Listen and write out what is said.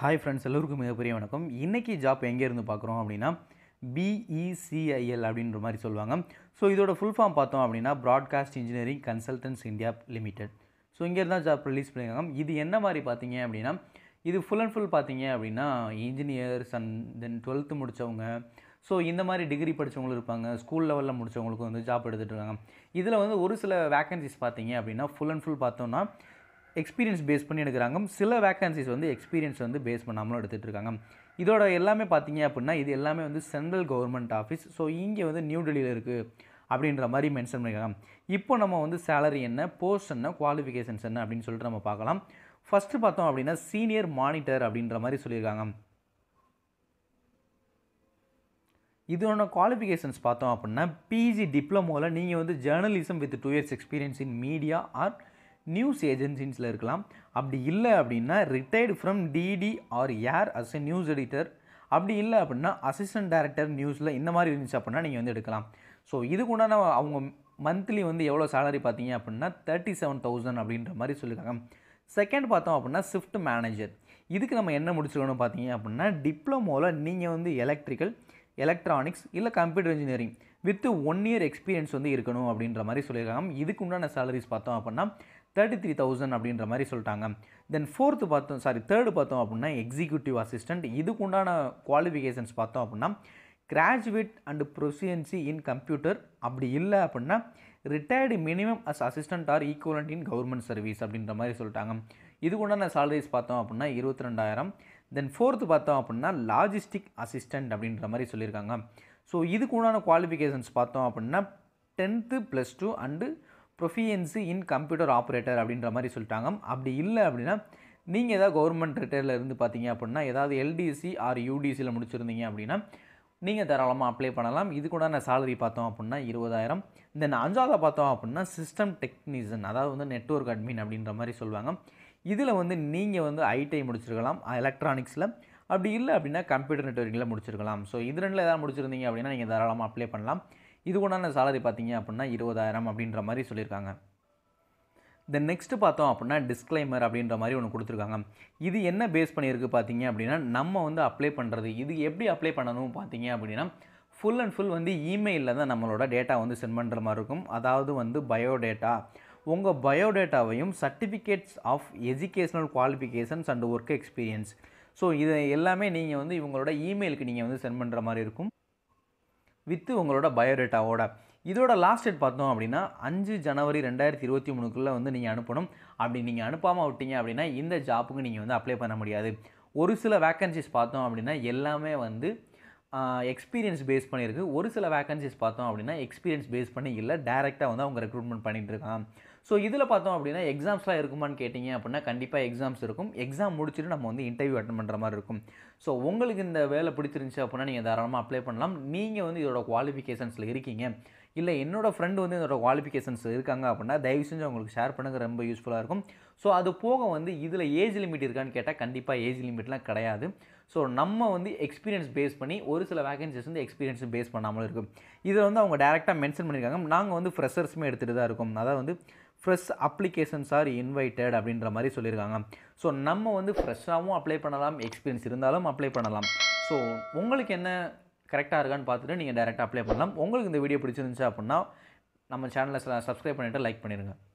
hi friends எல்லோருக்கும் மிகப்பெரிய வணக்கம் இன்றைக்கி ஜாப் எங்கே இருந்து பார்க்குறோம் அப்படின்னா பிஇசிஐஎல் அப்படின்ற மாதிரி சொல்லுவாங்க ஸோ இதோட ஃபுல் ஃபார்ம் பார்த்தோம் அப்படின்னா broadcast engineering consultants India limited so இங்கே தான் ஜாப் ரிலீஸ் பண்ணியிருக்காங்க இது என்ன மாதிரி பார்த்தீங்க அப்படின்னா இது ஃபுல் அண்ட் ஃபுல் பார்த்தீங்க அப்படின்னா இன்ஜினியர்ஸ் அண்ட் தென் டுவெல்த்து முடித்தவங்க ஸோ இந்த மாதிரி டிகிரி படித்தவங்களும் இருப்பாங்க ஸ்கூல் லெவலில் முடித்தவங்களுக்கும் வந்து ஜாப் எடுத்துகிட்டு இருக்காங்க இதில் வந்து ஒரு சில வேக்கன்சிஸ் பார்த்தீங்க அப்படின்னா ஃபுல் அண்ட் ஃபுல் பார்த்தோம்னா எக்ஸ்பீரியன்ஸ் பேஸ் பண்ணி எடுக்கிறாங்க சில வேக்கன்சிஸ் வந்து எக்ஸ்பீரியன்ஸ் வந்து பேஸ் பண்ணாமலும் எடுத்துகிட்டு இருக்காங்க இதோட எல்லாமே பார்த்தீங்க அப்படின்னா இது எல்லாமே வந்து சென்ட்ரல் கவர்மெண்ட் ஆஃபீஸ் ஸோ இங்கே வந்து நியூ டெல்லியில் இருக்குது அப்படின்ற மாதிரி மென்ஷன் பண்ணியிருக்காங்க இப்போ நம்ம வந்து சேலரி என்ன போஸ்ட் என்ன குவாலிஃபிகேஷன்ஸ் என்ன அப்படின்னு சொல்லிட்டு நம்ம பார்க்கலாம் ஃபஸ்ட்டு பார்த்தோம் அப்படின்னா சீனியர் மானிட்டர் அப்படின்ற மாதிரி சொல்லியிருக்காங்க இதோட குவாலிஃபிகேஷன்ஸ் பார்த்தோம் அப்படின்னா பிஜி டிப்ளமோவில் நீங்கள் வந்து journalism with two years experience in media or news ஏஜென்சிஸில் இருக்கலாம் அப்படி இல்லை அப்படின்னா retired from DD or AIR as a news editor அப்படி இல்லை அப்படின்னா அசிஸ்டன்ட் டைரக்டர் நியூஸில் இந்த மாதிரி இருந்துச்சு அப்படின்னா நீங்கள் வந்து எடுக்கலாம் ஸோ இதுக்கு உண்டான அவங்க மந்த்லி வந்து எவ்வளோ சேலரி பார்த்தீங்க அப்படின்னா தேர்ட்டி செவன் தௌசண்ட் அப்படின்ற மாதிரி சொல்லியிருக்காங்க செகண்ட் பார்த்தோம் அப்படின்னா ஷிஃப்ட் மேனேஜர் இதுக்கு நம்ம என்ன முடிச்சிருக்கணும் பார்த்தீங்க அப்படின்னா டிப்ளமோவில் நீங்கள் வந்து எலக்ட்ரிக்கல் எலக்ட்ரானிக்ஸ் இல்லை computer engineering with one year experience வந்து இருக்கணும் அப்படின்ற மாதிரி சொல்லியிருக்காங்க இதுக்கு உண்டான சேலரிஸ் பார்த்தோம் அப்படின்னா தேர்ட்டி த்ரீ தௌசண்ட் அப்படின்ற மாதிரி சொல்லிட்டாங்க தென் ஃபோர்த்து பார்த்தோம் சாரி தேர்டு பார்த்தோம் அப்படின்னா எக்ஸிக்யூட்டிவ் அசிஸ்டண்ட் இதுக்கு உண்டான குவாலிஃபிகேஷன்ஸ் பார்த்தோம் அப்படின்னா graduate and proficiency in computer அப்படி இல்லை அப்படின்னா retired minimum as assistant or equivalent in government service அப்படின்ற மாதிரி சொல்லிட்டாங்க இதுக்கு உண்டான சாலரிஸ் பார்த்தோம் அப்படின்னா இருபத்தி ரெண்டாயிரம் தென் ஃபோர்த்து பார்த்தோம் அப்படின்னா லாஜிஸ்டிக் அசிஸ்டண்ட் அப்படின்ற மாதிரி சொல்லியிருக்காங்க ஸோ இதுக்கு உண்டான குவாலிஃபிகேஷன்ஸ் பார்த்தோம் அப்படின்னா tenth plus two and proficiency in computer operator அப்படின்ற மாதிரி சொல்லிட்டாங்க அப்படி இல்லை அப்படின்னா நீங்கள் ஏதாவது கவர்மெண்ட் ரிட்டையரில் இருந்து பார்த்தீங்க அப்படின்னா ஏதாவது எல்டிசி ஆர் யூடிசியில் முடிச்சிருந்தீங்க அப்படின்னா நீங்கள் தாராளமாக அப்ளை பண்ணலாம் இதுக்கு உண்டான சேலரி பார்த்தோம் அப்படின்னா இருபதாயிரம் தென் அஞ்சாவது பார்த்தோம் அப்படின்னா சிஸ்டம் டெக்னீஷியன் அதாவது வந்து நெட்ஒர்க் அட்மின் அப்படின்ற மாதிரி சொல்லுவாங்க இதில் வந்து நீங்கள் வந்து ஐடிஐ முடிச்சிருக்கலாம் எலக்ட்ரானிக்ஸில் அப்படி இல்லை அப்படின்னா கம்ப்யூட்டர் நெட்ஒர்க்கில் முடிச்சிருக்கலாம் ஸோ இது ரெண்டில் ஏதாவது முடிச்சிருந்தீங்க அப்படின்னா நீங்கள் தாராளமாக அப்ளை பண்ணலாம் இது கொண்டான சேலரி பார்த்தீங்க அப்படின்னா இருபதாயிரம் அப்படின்ற மாதிரி சொல்லியிருக்காங்க தென் நெக்ஸ்ட்டு பார்த்தோம் அப்படின்னா டிஸ்க்ளைமர் அப்படின்ற மாதிரி ஒன்று கொடுத்துருக்காங்க இது என்ன பேஸ் பண்ணியிருக்கு பார்த்தீங்க அப்படின்னா நம்ம வந்து அப்ளை பண்ணுறது இது எப்படி அப்ளை பண்ணணும் பார்த்தீங்க அப்படின்னா ஃபுல் அண்ட் ஃபுல் வந்து இமெயிலில் தான் நம்மளோட டேட்டா வந்து சென்ட் பண்ணுற மாதிரி இருக்கும் அதாவது வந்து பயோடேட்டா உங்கள் பயோடேட்டாவையும் certificates of educational qualifications and work experience so இது எல்லாமே நீங்கள் வந்து இவங்களோட இமெயிலுக்கு நீங்கள் வந்து சென்ட் பண்ணுற மாதிரி இருக்கும் வித்து உங்களோட பயோடேட்டாவோட இதோட லாஸ்ட் டேட் பார்த்தோம் அப்படின்னா அஞ்சு ஜனவரி ரெண்டாயிரத்தி இருபத்தி மூணுக்குள்ளே வந்து நீங்கள் அனுப்பணும் அப்படி நீங்கள் அனுப்பாமல் விட்டீங்க அப்படின்னா இந்த ஜாப்புக்கு நீங்கள் வந்து அப்ளை பண்ண முடியாது ஒரு சில வேக்கன்சிஸ் பார்த்தோம் அப்படின்னா எல்லாமே வந்து எக்ஸ்பீரியன்ஸ் பேஸ் பண்ணியிருக்கு ஒரு சில வேக்கன்சிஸ் பார்த்தோம் அப்படின்னா எக்ஸ்பீரியன்ஸ் பேஸ் பண்ணி இல்லை டேரெக்டாக வந்து அவங்க ரெக்ரூட்மெண்ட் பண்ணிகிட்டு இருக்காங்க ஸோ இதில் பார்த்தோம் அப்படின்னா எக்ஸாம்ஸ்லாம் இருக்குமான்னு கேட்டிங்க அப்படின்னா கண்டிப்பாக எக்ஸாம்ஸ் இருக்கும் எக்ஸாம் முடிச்சுட்டு நம்ம வந்து இன்டர்வியூ அட்டன் பண்ணுற மாதிரி இருக்கும் ஸோ உங்களுக்கு இந்த வேலை பிடிச்சிருந்துச்சு அப்படின்னா நீங்கள் தாராளமாக அப்ளை பண்ணலாம் நீங்கள் வந்து இதோட குவாலிஃபிகேஷன்ஸில் இருக்கீங்க இல்லை என்னோடய ஃப்ரெண்டு வந்து இதோட குவாலிஃபிகேஷன்ஸ் இருக்காங்க அப்படின்னா தயவு செஞ்சு அவங்களுக்கு ஷேர் பண்ணுங்க ரொம்ப யூஸ்ஃபுல்லாக இருக்கும் ஸோ அது போக வந்து இதில் ஏஜ் லிமிட் இருக்கான்னு கேட்டால் கண்டிப்பாக ஏஜ் லிமிட்லாம் கிடையாது ஸோ நம்ம வந்து எக்ஸ்பீரியன்ஸ் பேஸ் பண்ணி ஒரு சில வேகன்சிஸ் வந்து எக்ஸ்பீரியன்ஸ் பேஸ் பண்ணாமல் இருக்கும் இதில் வந்து அவங்க டேரெக்டாக மென்ஷன் பண்ணியிருக்காங்க நாங்கள் வந்து ஃப்ரெஷர்ஸுமே எடுத்துகிட்டு தான் இருக்கோம் அதாவது வந்து ஃப்ரெஷ் அப்ளிகேஷன்ஸ் ஆர் இன்வைட்டட் அப்படின்ற மாதிரி சொல்லியிருக்காங்க ஸோ நம்ம வந்து ஃப்ரெஷ்ஷாகவும் அப்ளை பண்ணலாம் எக்ஸ்பீரியன்ஸ் இருந்தாலும் அப்ளை பண்ணலாம் ஸோ உங்களுக்கு என்ன கரெக்டாக இருக்கான்னு பார்த்துட்டு நீங்கள் டேரெக்டாக அப்ளை பண்ணலாம் உங்களுக்கு இந்த வீடியோ பிடிச்சிருந்துச்சு அப்படின்னா நம்ம சேனலை சப்ஸ்கிரைப் பண்ணிவிட்டு லைக் பண்ணிடுங்க